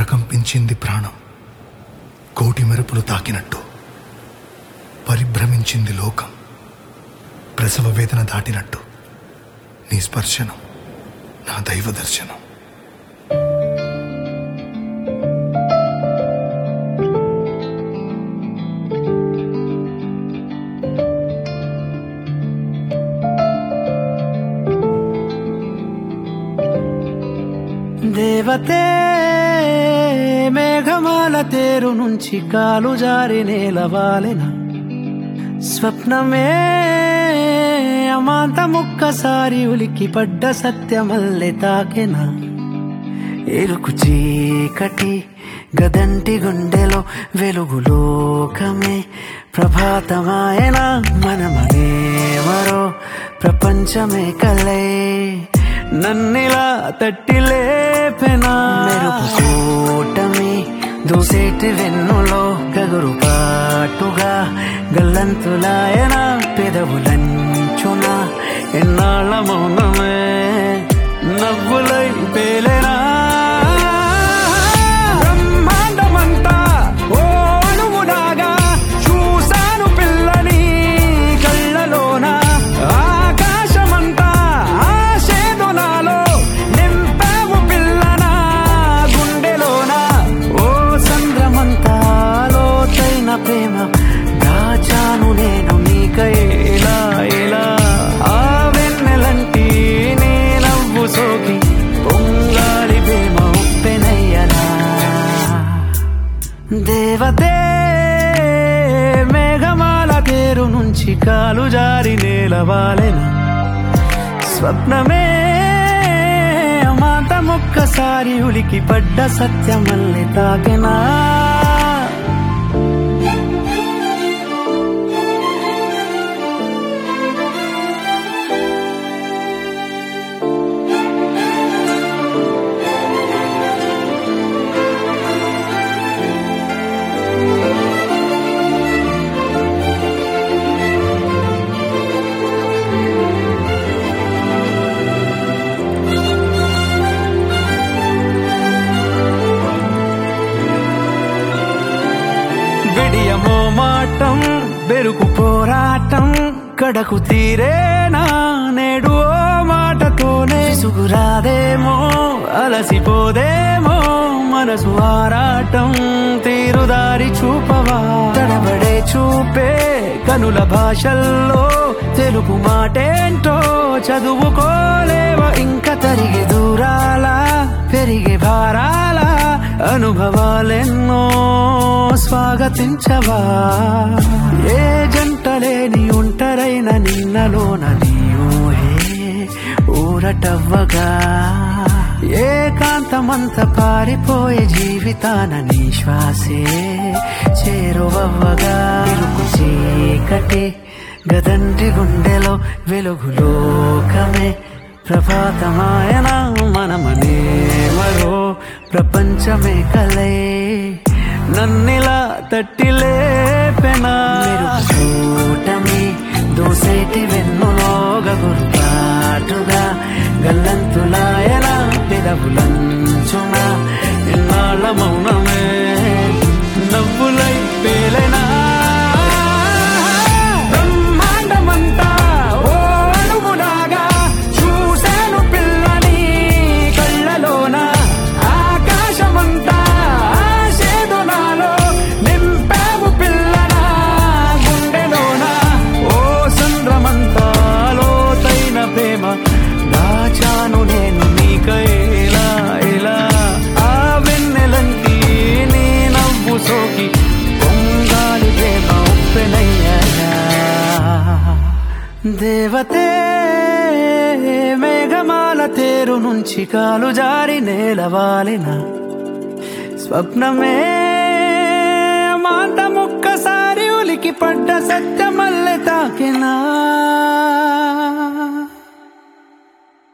ప్రకంపించింది ప్రాణం కోటి మెరుపులు తాకినట్టు పరిభ్రమించింది లోకం ప్రసవ వేదన దాటినట్టు నీ స్పర్శనం నా దైవ దర్శనం దేవతే మేఘమాల తేరు నుంచి కాలు జారి నేలవాలెన స్వప్నమే అమాంతముక్కసారి ఉలికి పడ్డ సత్యమల్లె తాకెన ఎరుకు చీకటి గదంటి గుండెలో వెలుగు లోకమే ప్రభాతమాయన మనమనేవరో ప్రపంచమే కలే నన్నిలా తట్టి లేపెనా మెరుపు కూటమి దూసేటి వెన్నులో గగురు పాటుగా గల్లంతులాయన పెదవులంచున ఎన్నాళ్ళ మౌనమే నవ్వులై పేలేనా బ్రహ్మాండమంతా ఓ అణువులాగా చూశాను పిల్లని కళ్ళలోన ఆకాశమంతా ఆశేదు నాలో నింపావు పిల్లన గుండెలోన ఓ చంద్రమంతా లోతైన ప్రేమ దాచాను నేను నీకై ఇలా ఇలా ఆ వెన్నెలంటి నీ నవ్వు సోకి పొంగాలి ప్రేమ ఉప్పెనయ్యలా దేవతే మేఘమాల తేరు నుంచి కాలు జారి నేలవాలెన స్వప్నమే అమాంతమొక్కసారి ఉలికి పడ్డ సత్యమల్లి తాకెనా విడియమో మాటం బెరుకు పోరాటం కడకు తీరేనా నేడు ఓ మాటతోనే సుగురాదేమో అలసిపోదేమో మనసు ఆరాటం తీరుదారి చూపవా తడబడే చూపే కనుల భాషల్లో తెలుగు మాటేంటో చదువుకోలేవా ఇంకా తరిగే దూరాల పెరిగే భారాల అనుభవాలెన్నో స్వాగతించవా ఏ జంటలేని ఒంటరైన నిన్నలోన నీ ఊహే ఊరటవ్వగా ఏకాంతమంత పారిపోయే జీవితాన నీ శ్వాసే చేరువవ్వగా ఇరుకు చీకటి గదంటి గుండెలో వెలుగు లోకమే ప్రభాతమాయన మనమనే మరో ప్రపంచమే కలే నన్నిలా తట్టి లేపెనా కూటమి దోసేటి వెన్నులో గగురు పాటుగా గల్లంతులాయన పెదవులంచున ఎన్నాళ్ళ మౌనమే నవ్వులై పేలెనా బ్రహ్మాండమంతా ఓ అణువులాగా చూశాను పిల్లని కళ్ళలోన ఆకాశమంతా ఆశేదు నాలో నింపావు పిల్లన గుండెలోన ఓ చంద్రమంతా లోతైన ప్రేమ దాచాను నేను నీకై ఇలా ఇలా ఆ వెన్నెలంటి నీ నవ్వు సోకి పొంగాలి ప్రేమ ఉప్పెనయ్యా దేవతే మేఘమాల తేరు నుంచి కాలు జారి నేలవాలిన స్వప్నమే మాంతముక్కసారి ఉలికి పడ్డ సత్యమల్లె తాకినా